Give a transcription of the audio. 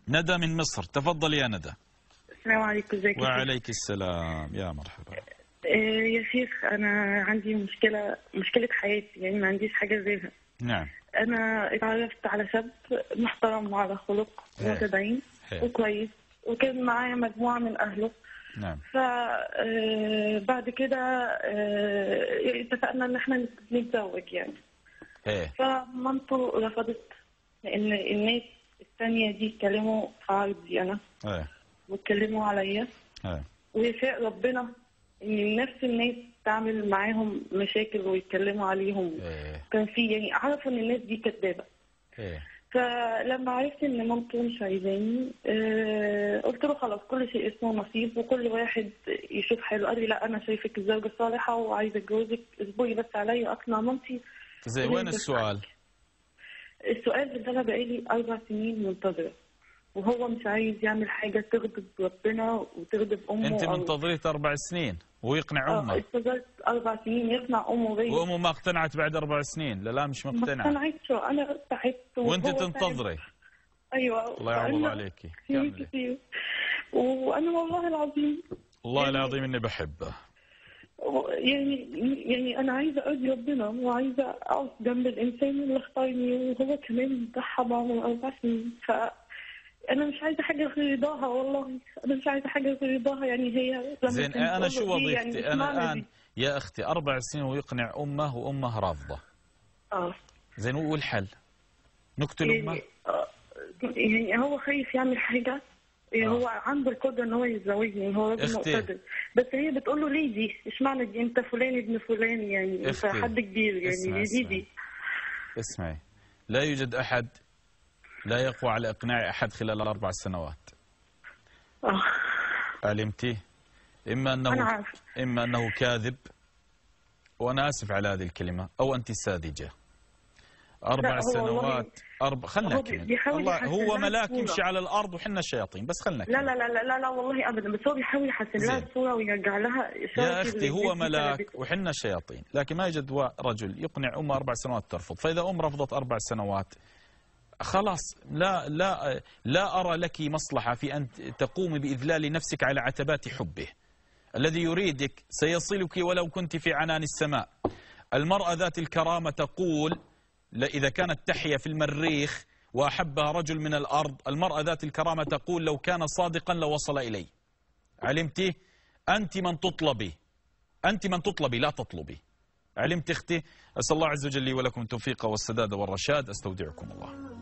ندى من مصر تفضل يا ندى السلام عليكم ازيك يا شيخ؟ وعليك السلام يا مرحبا آه، يا شيخ انا عندي مشكله مشكله حياتي يعني ما عنديش حاجه غيرها نعم انا اتعرفت على شاب محترم وعلى خلق إيه. ومتدين إيه. وكويس وكان معايا مجموعه من اهله نعم فبعد كده آه، اتفقنا ان احنا نتزوج يعني ايه فمامته رفضت لان الناس الثانيه دي اتكلموا في عرضي انا ايه واتكلموا عليا ايه ويشاء ربنا ان نفس الناس تعمل معاهم مشاكل ويتكلموا عليهم ايه كان في يعني عرفوا ان الناس دي كدابه ايه فلما عرفت ان مامته مش عايزاني آه قلت له خلاص كل شيء اسمه نصيب وكل واحد يشوف حاله قال لي لا انا شايفك الزوجه الصالحه وعايزه اتجوزك اصبري بس عليا اقنع مامتي زي وين السؤال؟ السؤال ده انا بقالي اربع سنين منتظره وهو مش عايز يعمل حاجه تغضب ربنا وتغضب امه انت أو- منتظريت اربع سنين ويقنع اه امه استجرت اربع سنين يقنع امه بيا وامه ما اقتنعت بعد اربع سنين لا لا مش ما مقتنعه اقتنعتش انا تعبت وانت وهو تعب. تنتظري ايوه الله يعوض فأنا عليكي كتير كملي كتير وانا والله العظيم والله العظيم اني بحبه يعني يعني انا عايزه ارضي ربنا وعايزه اقف جنب الانسان اللي اختارني وهو كمان ضحى بعمر اربع سنين ف انا مش عايزه حاجه غير رضاها والله انا مش عايزه حاجه غير رضاها يعني هي لما زين كانت انا تقول شو لي وظيفتي يعني انا اسمعني الان دي. يا اختي اربع سنين ويقنع امه وامه رافضه اه زين والحل نقتل امه يعني آه، يعني هو خايف يعمل حاجه يعني آه. هو عنده القدره ان هو يتزوجني هو راجل اختي. مقتدر بس هي بتقول له ليه دي؟ اشمعنى دي انت فلان ابن فلان يعني انت اختي. حد كبير يعني اسمعي، دي اسمعي. دي اسمعي لا يوجد احد لا يقوى على اقناع احد خلال اربع سنوات اه علمتي اما انا انه عارفه اما انه كاذب وانا اسف على هذه الكلمه او انت ساذجه اربع لا، هو والله- سنوات اربع خلنا هو نكمل بيحاول الله يحسن هو لها ملاك الصورة. يمشي على الارض وحنا الشياطين بس خلنا لا نكمل لا لا لا لا, لا والله ابدا بس هو بيحاول يحسن لها زين. الصوره ويرجع لها إشارة يا اختي اللي هو الناس دي ملاك سلبته. وحنا الشياطين لكن ما يوجد وا- رجل يقنع امه اربع سنوات ترفض فاذا ام رفضت اربع سنوات خلاص لا لا لا ارى لك مصلحه في ان تقومي باذلال نفسك على عتبات حبه الذي يريدك سيصلك ولو كنت في عنان السماء المراه ذات الكرامه تقول لا- اذا كانت تحيا في المريخ واحبها رجل من الارض المراه ذات الكرامه تقول لو كان صادقا لوصل الي علمتي أنت من تطلبي أنت من تطلبي لا تطلبي علمت أختي أسأل الله عز وجل لي ولكم التوفيق والسداد والرشاد أستودعكم الله